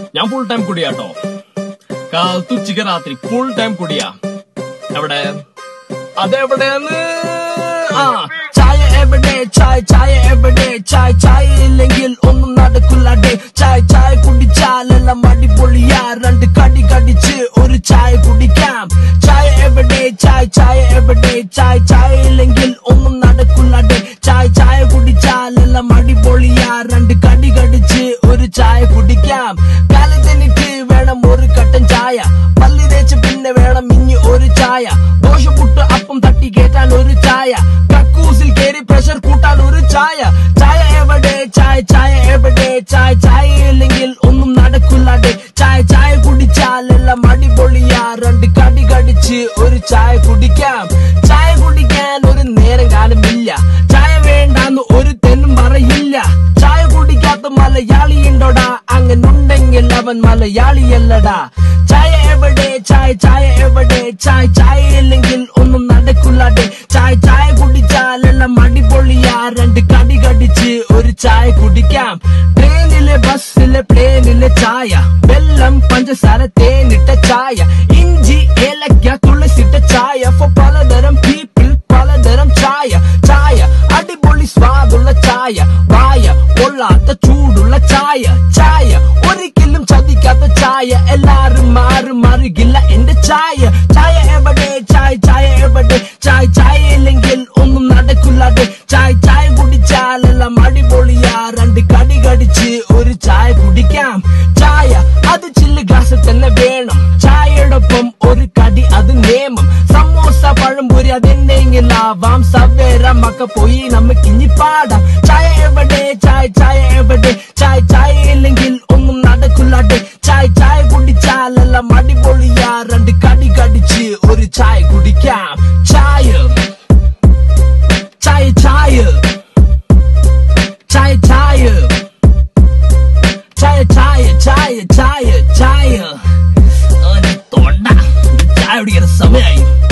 ഞാൻ full time കുടിയാട്ടോ കാലത്ത് ഉച്ചയ്ക്ക് രാത്രി ഫുൾ ടൈം കുടിയാ എവിടെ അതെവിടെയാണ് ആ ചായ എവിടെ ചായ ചായ എവിടെ ചായ ചായ ഇല്ലെങ്കിൽ ഒന്നും നടക്കില്ലടെ ചായ ചായ കുടിച്ചാലെല്ലാം അടിപൊളിയാ രണ്ട് കടി കടിച്ച് ഒരു ചായ കുടിക്കാം ചായ എവിടെ ചായ ചായ എവിടെ ചായ ചായ ഇല്ലെങ്കിൽ ഒന്നും നടക്കില്ലടെ ചായ ചായ കുടിച്ചാലെല്ലാം അടിപൊളിയാ രണ്ട് കടി കടിച്ച് ഒരു ചായ കുടിക്കാം കാലത്തെനിക്ക് വേണം ഒരു കട്ടൻ ചായ പല്ലി തേച്ച് പിന്നെ വേണം ഇനി ഒരു ചായ ദോശ പുട്ട് അപ്പം തട്ടി കേറ്റാൻ ഒരു ചായ കക്കൂസിൽ കേറി പ്രഷർ കൂട്ടാൻ ഒരു ചായ ചായ എവിടെ ചായ ചായ എവിടെ ചായ ചായ ഇല്ലെങ്കിൽ ഒന്നും നടക്കില്ലാതെ ചായ ചായ കുടിച്ചാലെല്ലാം അടിപൊളിയാ രണ്ട് കടി കടിച്ച് ഒരു ചായ കുടിക്കാം ചായ കുടിക്കാൻ ഒരു നേരം കാലമില്ല ചായ വേണ്ടാന്ന് ഒരു തെന്നും പറയില്ല ചായ കുടിക്കാത്ത മലയാളി ഉണ്ടോടാ അങ്ങനുണ്ടെങ്കിൽ അവൻ മലയാളിയല്ലടാ ചായ എവിടെ ചായ ചായ എവിടെ ചായ ചായ ഇല്ലെങ്കിൽ ഒന്നും നടക്കില്ലാതെ ചായ ചായ കുടിച്ചാലെല്ലാം അടിപൊളിയാ രണ്ട് കടി കടിച്ച് ഒരു ചായ കുടിക്കാം ട്രെയിനിലെ ബസ്സിലെ പ്ലെയിനിലെ ചായ വെള്ളം പഞ്ചസാര തേനിട്ട ചായ ഇഞ്ചി ഏലക്ക തുളസിട്ട ചായ for പലതരം പീപ്പിൾ പലതരം ചായ ചായ അടിപൊളി സ്വാദുള്ള ചായ വായ കൊള്ളാത്ത ചൂടുള്ള ചായ ചായ ഒരിക്കലും ചതിക്കാത്ത ചായ എല്ലാരും മാറി മറികില്ല എന്റെ ചായ ചായ എവിടെ ചായ ചായ എവിടെ ചായ ചായ ഇല്ലെങ്കിൽ ഒന്നും നടക്കില്ലാതെ ചായ ചായ കുടിച്ചാലെല്ലാം അടിപൊളിയാ രണ്ട് കടി കടിച്ച് ഒരു ചായ കുടിക്കാം ചായ അത് ചില്ല് ഗ്ലാസ് തന്നെ വേണം ചായയോടൊപ്പം ഒരു കടി അത് നിയമം സമോസ പഴംപൊരി അതെന്തെങ്കിലും ആവാം സവേര മക്ക പോയി നമുക്ക് ഇനി പാടാം ചായ എവിടെ ചായ ചായ എവിടെ ചായ ചായ ഇല്ലെങ്കിൽ ഒന്നും നടക്കില്ലാതെ ചായ ചായ കുടിച്ചാലെല്ലാം അടിപൊളിയാ രണ്ട് കടി കടിച്ച് ഒരു ചായ കുടിക്കാം ചായ ചായ ചായ ചായ ചായ ചായ ചായ ചായ ചായ ചായ തൊണ്ട ചായ കുടിക്കുന്ന സമയമായി